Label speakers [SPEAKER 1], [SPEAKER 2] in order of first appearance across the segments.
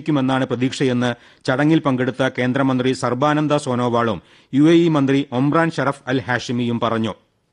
[SPEAKER 1] സ്വീകരിക്കുമെന്നാണ് പ്രതീക്ഷയെന്ന് ചടങ്ങിൽ പങ്കെടുത്ത കേന്ദ്രമന്ത്രി സർബാനന്ദ സോനോവാളും യു എ ഇ മന്ത്രി ഒമ്രാൻ ഷറഫ് അൽ ഹാഷിമിയും പറഞ്ഞു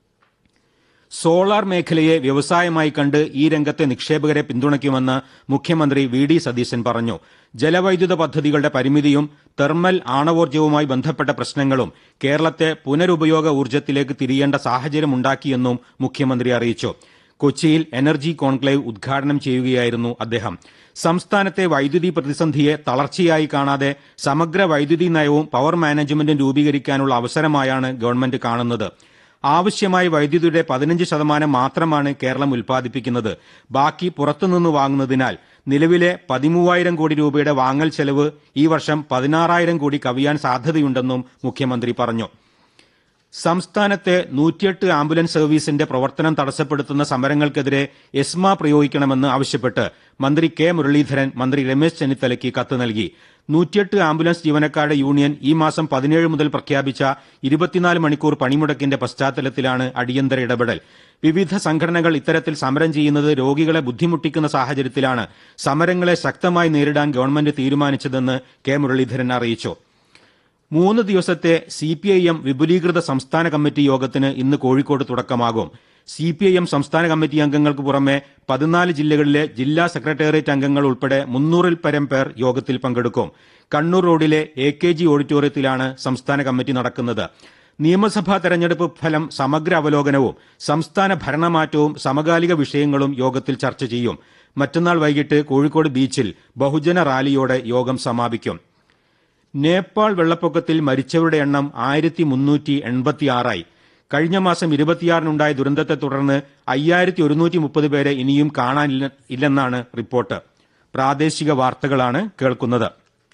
[SPEAKER 1] സോളാർ മേഖലയെ വ്യവസായമായി കണ്ട് ഈ രംഗത്തെ നിക്ഷേപകരെ പിന്തുണയ്ക്കുമെന്ന് മുഖ്യമന്ത്രി വി ഡി സതീശൻ പറഞ്ഞു ജലവൈദ്യുത പദ്ധതികളുടെ പരിമിതിയും തെർമൽ ആണവോർജ്ജവുമായി ബന്ധപ്പെട്ട പ്രശ്നങ്ങളും കേരളത്തെ പുനരുപയോഗ ഊർജ്ജത്തിലേക്ക് തിരിയേണ്ട സാഹചര്യമുണ്ടാക്കിയെന്നും മുഖ്യമന്ത്രി അറിയിച്ചു കൊച്ചിയിൽ എനർജി കോൺക്ലേവ് ഉദ്ഘാടനം ചെയ്യുകയായിരുന്നു അദ്ദേഹം സംസ്ഥാനത്തെ വൈദ്യുതി പ്രതിസന്ധിയെ തളർച്ചയായി കാണാതെ സമഗ്ര വൈദ്യുതി നയവും പവർ മാനേജ്മെന്റും രൂപീകരിക്കാനുള്ള അവസരമായാണ് ഗവൺമെന്റ് കാണുന്നത് ആവശ്യമായ വൈദ്യുതിയുടെ പതിനഞ്ച് ശതമാനം മാത്രമാണ് കേരളം ഉൽപ്പാദിപ്പിക്കുന്നത് ബാക്കി പുറത്തുനിന്ന് വാങ്ങുന്നതിനാൽ നിലവിലെ പതിമൂവായിരം കോടി രൂപയുടെ വാങ്ങൽ ചെലവ് ഈ വർഷം പതിനാറായിരം കോടി കവിയാൻ സാധ്യതയുണ്ടെന്നും മുഖ്യമന്ത്രി പറഞ്ഞു സംസ്ഥാനത്തെ നൂറ്റിയെട്ട് ആംബുലൻസ് സർവീസിന്റെ പ്രവർത്തനം തടസ്സപ്പെടുത്തുന്ന സമരങ്ങൾക്കെതിരെ എസ്മ പ്രയോഗിക്കണമെന്ന് ആവശ്യപ്പെട്ട് മന്ത്രി കെ മുരളീധരൻ മന്ത്രി രമേശ് ചെന്നിത്തലയ്ക്ക് കത്ത് നൽകി നൂറ്റിയെട്ട് ആംബുലൻസ് ജീവനക്കാരുടെ യൂണിയൻ ഈ മാസം പതിനേഴ് മുതൽ പ്രഖ്യാപിച്ച ഇരുപത്തിനാല് മണിക്കൂർ പണിമുടക്കിന്റെ പശ്ചാത്തലത്തിലാണ് അടിയന്തര ഇടപെടൽ വിവിധ സംഘടനകൾ ഇത്തരത്തിൽ സമരം ചെയ്യുന്നത് രോഗികളെ ബുദ്ധിമുട്ടിക്കുന്ന സാഹചര്യത്തിലാണ് സമരങ്ങളെ ശക്തമായി നേരിടാൻ ഗവൺമെന്റ് തീരുമാനിച്ചതെന്ന് കെ മുരളീധരൻ അറിയിച്ചു മൂന്ന് ദിവസത്തെ സി പി ഐ എം വിപുലീകൃത സംസ്ഥാന കമ്മിറ്റി യോഗത്തിന് ഇന്ന് കോഴിക്കോട് തുടക്കമാകും സി പി ഐ എം സംസ്ഥാന കമ്മിറ്റി അംഗങ്ങൾക്ക് പുറമെ പതിനാല് ജില്ലകളിലെ ജില്ലാ സെക്രട്ടേറിയറ്റ് അംഗങ്ങൾ ഉൾപ്പെടെ മുന്നൂറിൽ പരം പേർ യോഗത്തിൽ പങ്കെടുക്കും കണ്ണൂർ റോഡിലെ എ കെ ജി ഓഡിറ്റോറിയത്തിലാണ് സംസ്ഥാന കമ്മിറ്റി നടക്കുന്നത് നിയമസഭാ തെരഞ്ഞെടുപ്പ് ഫലം സമഗ്ര അവലോകനവും സംസ്ഥാന ഭരണമാറ്റവും സമകാലിക വിഷയങ്ങളും യോഗത്തിൽ ചർച്ച ചെയ്യും മറ്റന്നാൾ വൈകിട്ട് കോഴിക്കോട് ബീച്ചിൽ ബഹുജന റാലിയോടെ യോഗം സമാപിക്കും നേപ്പാൾ വെള്ളപ്പൊക്കത്തിൽ മരിച്ചവരുടെ എണ്ണം ആയിരത്തി മുന്നൂറ്റി എൺപത്തിയാറായി കഴിഞ്ഞ മാസം ഇരുപത്തിയാറിനുണ്ടായ ദുരന്തത്തെ തുടർന്ന് അയ്യായിരത്തി ഒരുന്നൂറ്റി മുപ്പത് പേരെ ഇനിയും കാണാനില്ല ഇല്ലെന്നാണ് റിപ്പോർട്ട് പ്രാദേശിക വാർത്തകളാണ് കേൾക്കുന്നത്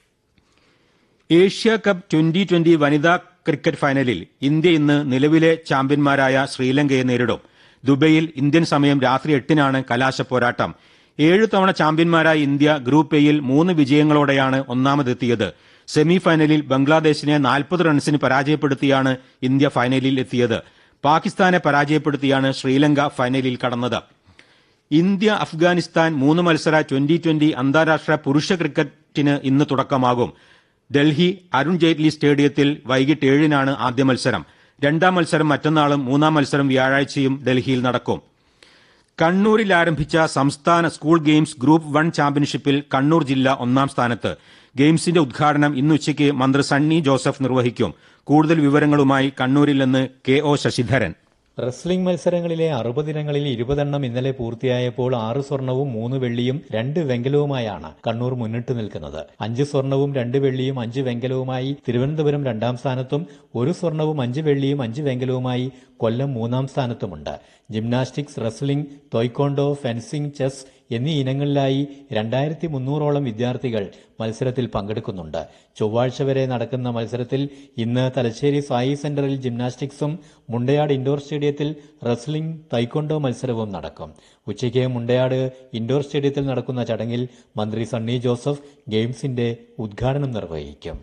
[SPEAKER 1] ഏഷ്യ കപ്പ് ട്വന്റി ട്വന്റി വനിതാ ക്രിക്കറ്റ് ഫൈനലിൽ ഇന്ത്യ ഇന്ന് നിലവിലെ ചാമ്പ്യന്മാരായ ശ്രീലങ്കയെ നേരിടും ദുബൈയിൽ ഇന്ത്യൻ സമയം രാത്രി എട്ടിനാണ് കലാശ പോരാട്ടം ഏഴു തവണ ചാമ്പ്യന്മാരായ ഇന്ത്യ ഗ്രൂപ്പ് എയിൽ മൂന്ന് വിജയങ്ങളോടെയാണ് ഒന്നാമതെത്തിയത് സെമി ഫൈനലിൽ ബംഗ്ലാദേശിനെ നാൽപ്പത് റൺസിന് പരാജയപ്പെടുത്തിയാണ് ഇന്ത്യ ഫൈനലിൽ എത്തിയത് പാകിസ്ഥാനെ പരാജയപ്പെടുത്തിയാണ് ശ്രീലങ്ക ഫൈനലിൽ കടന്നത് ഇന്ത്യ അഫ്ഗാനിസ്ഥാൻ മൂന്ന് മത്സര ട്വന്റി ട്വന്റി അന്താരാഷ്ട്ര പുരുഷ ക്രിക്കറ്റിന് ഇന്ന് തുടക്കമാകും ഡൽഹി അരുൺ ജെയ്റ്റ്ലി സ്റ്റേഡിയത്തിൽ വൈകിട്ട് ഏഴിനാണ് ആദ്യ മത്സരം രണ്ടാം മത്സരം മറ്റന്നാളും മൂന്നാം മത്സരം വ്യാഴാഴ്ചയും ഡൽഹിയിൽ നടക്കും കണ്ണൂരിൽ ആരംഭിച്ച സംസ്ഥാന സ്കൂൾ ഗെയിംസ് ഗ്രൂപ്പ് വൺ ചാമ്പ്യൻഷിപ്പിൽ കണ്ണൂർ ജില്ല ഒന്നാം സ്ഥാനത്ത് ഗെയിംസിന്റെ ഉദ്ഘാടനം ഇന്ന് ഉച്ചയ്ക്ക് മന്ത്രി സണ്ണി ജോസഫ് നിർവഹിക്കും കൂടുതൽ വിവരങ്ങളുമായി കണ്ണൂരിൽ നിന്ന് കെ ഒ ശശിധരൻ
[SPEAKER 2] റെസ്ലിംഗ് മത്സരങ്ങളിലെ അറുപതിനങ്ങളിൽ ഇരുപതെണ്ണം ഇന്നലെ പൂർത്തിയായപ്പോൾ ആറ് സ്വർണവും മൂന്ന് വെള്ളിയും രണ്ട് വെങ്കലവുമായാണ് കണ്ണൂർ മുന്നിട്ട് നിൽക്കുന്നത് അഞ്ച് സ്വർണവും രണ്ട് വെള്ളിയും അഞ്ച് വെങ്കലവുമായി തിരുവനന്തപുരം രണ്ടാം സ്ഥാനത്തും ഒരു സ്വർണവും അഞ്ച് വെള്ളിയും അഞ്ച് വെങ്കലവുമായി കൊല്ലം മൂന്നാം സ്ഥാനത്തുമുണ്ട് gymnastics wrestling taekwondo fencing chess എന്നീ ഇനങ്ങളിലായി രണ്ടായിരത്തി മുന്നൂറോളം വിദ്യാർത്ഥികൾ മത്സരത്തിൽ പങ്കെടുക്കുന്നുണ്ട് ചൊവ്വാഴ്ച വരെ നടക്കുന്ന മത്സരത്തിൽ ഇന്ന് തലശ്ശേരി സായി സെന്ററിൽ ജിംനാസ്റ്റിക്സും മുണ്ടയാട് ഇൻഡോർ സ്റ്റേഡിയത്തിൽ റെസ്ലിംഗ് തൈക്കൊണ്ടോ മത്സരവും നടക്കും ഉച്ചയ്ക്ക് മുണ്ടയാട് ഇൻഡോർ സ്റ്റേഡിയത്തിൽ നടക്കുന്ന ചടങ്ങിൽ മന്ത്രി സണ്ണി ജോസഫ് ഗെയിംസിന്റെ ഉദ്ഘാടനം നിർവഹിക്കും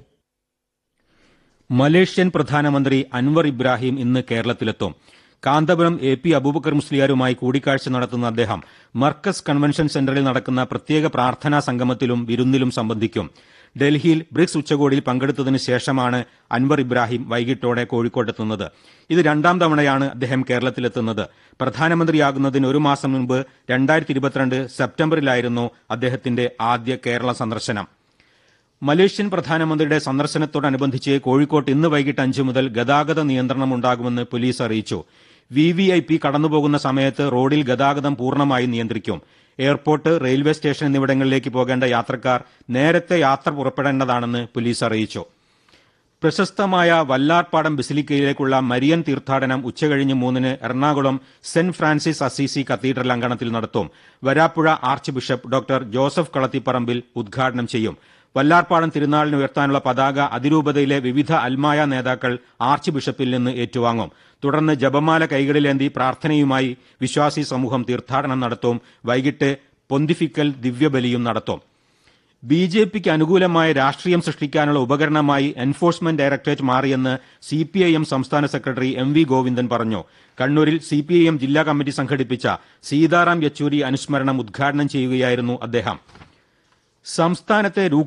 [SPEAKER 1] മലേഷ്യൻ പ്രധാനമന്ത്രി അൻവർ ഇബ്രാഹിം ഇന്ന് കേരളത്തിലെത്തും കാന്തപുരം എ പി അബൂബക്കർ മുസ്ലിയാരുമായി കൂടിക്കാഴ്ച നടത്തുന്ന അദ്ദേഹം മർക്കസ് കൺവെൻഷൻ സെന്ററിൽ നടക്കുന്ന പ്രത്യേക പ്രാർത്ഥനാ സംഗമത്തിലും വിരുന്നിലും സംബന്ധിക്കും ഡൽഹിയിൽ ബ്രിക്സ് ഉച്ചകോടിയിൽ പങ്കെടുത്തതിനു ശേഷമാണ് അൻവർ ഇബ്രാഹിം വൈകിട്ടോടെ കോഴിക്കോട്ടെത്തുന്നത് ഇത് രണ്ടാം തവണയാണ് അദ്ദേഹം കേരളത്തിലെത്തുന്നത് പ്രധാനമന്ത്രിയാകുന്നതിന് ഒരു മാസം മുൻപ് രണ്ടായിരത്തി ഇരുപത്തിരണ്ട് സെപ്റ്റംബറിലായിരുന്നു അദ്ദേഹത്തിന്റെ ആദ്യ കേരള സന്ദർശനം മലേഷ്യൻ പ്രധാനമന്ത്രിയുടെ സന്ദർശനത്തോടനുബന്ധിച്ച് കോഴിക്കോട്ട് ഇന്ന് വൈകിട്ട് അഞ്ച് മുതൽ ഗതാഗത നിയന്ത്രണം ഉണ്ടാകുമെന്ന് പോലീസ് അറിയിച്ചു വി വി ഐ പി കടന്നുപോകുന്ന സമയത്ത് റോഡിൽ ഗതാഗതം പൂർണ്ണമായി നിയന്ത്രിക്കും എയർപോർട്ട് റെയിൽവേ സ്റ്റേഷൻ എന്നിവിടങ്ങളിലേക്ക് പോകേണ്ട യാത്രക്കാർ നേരത്തെ യാത്ര പുറപ്പെടേണ്ടതാണെന്ന് പോലീസ് അറിയിച്ചു പ്രശസ്തമായ വല്ലാർപാടം ബസിലിക്കയിലേക്കുള്ള മരിയൻ തീർത്ഥാടനം ഉച്ചകഴിഞ്ഞ് മൂന്നിന് Ernakulam saint Francis Assisi cathedral അങ്കണത്തിൽ നടത്തും Varapuzha archbishop doctor Joseph Kalathiparambil ഉദ്ഘാടനം ചെയ്യും വല്ലാർപാടം തിരുനാളിന് ഉയർത്താനുള്ള പതാക അതിരൂപതയിലെ വിവിധ അൽമായ നേതാക്കൾ ആർച്ച് ബിഷപ്പിൽ നിന്ന് ഏറ്റുവാങ്ങും തുടർന്ന് ജപമാല കൈകളിലേന്തി പ്രാർത്ഥനയുമായി വിശ്വാസി സമൂഹം തീർത്ഥാടനം നടത്തും വൈകിട്ട് പൊന്തിഫിക്കൽ ദിവ്യബലിയും നടത്തും ബി ജെ പിക്ക് അനുകൂലമായ രാഷ്ട്രീയം സൃഷ്ടിക്കാനുള്ള ഉപകരണമായി എൻഫോഴ്സ്മെന്റ് ഡയറക്ടറേറ്റ് മാറിയെന്ന് സി പി ഐ എം സംസ്ഥാന സെക്രട്ടറി എം വി ഗോവിന്ദൻ പറഞ്ഞു കണ്ണൂരിൽ സി പി ഐ എം ജില്ലാ കമ്മിറ്റി സംഘടിപ്പിച്ച സീതാറാം യെച്ചൂരി അനുസ്മരണം ഉദ്ഘാടനം ചെയ്യുകയായിരുന്നു അദ്ദേഹം സംസ്ഥാനത്തെ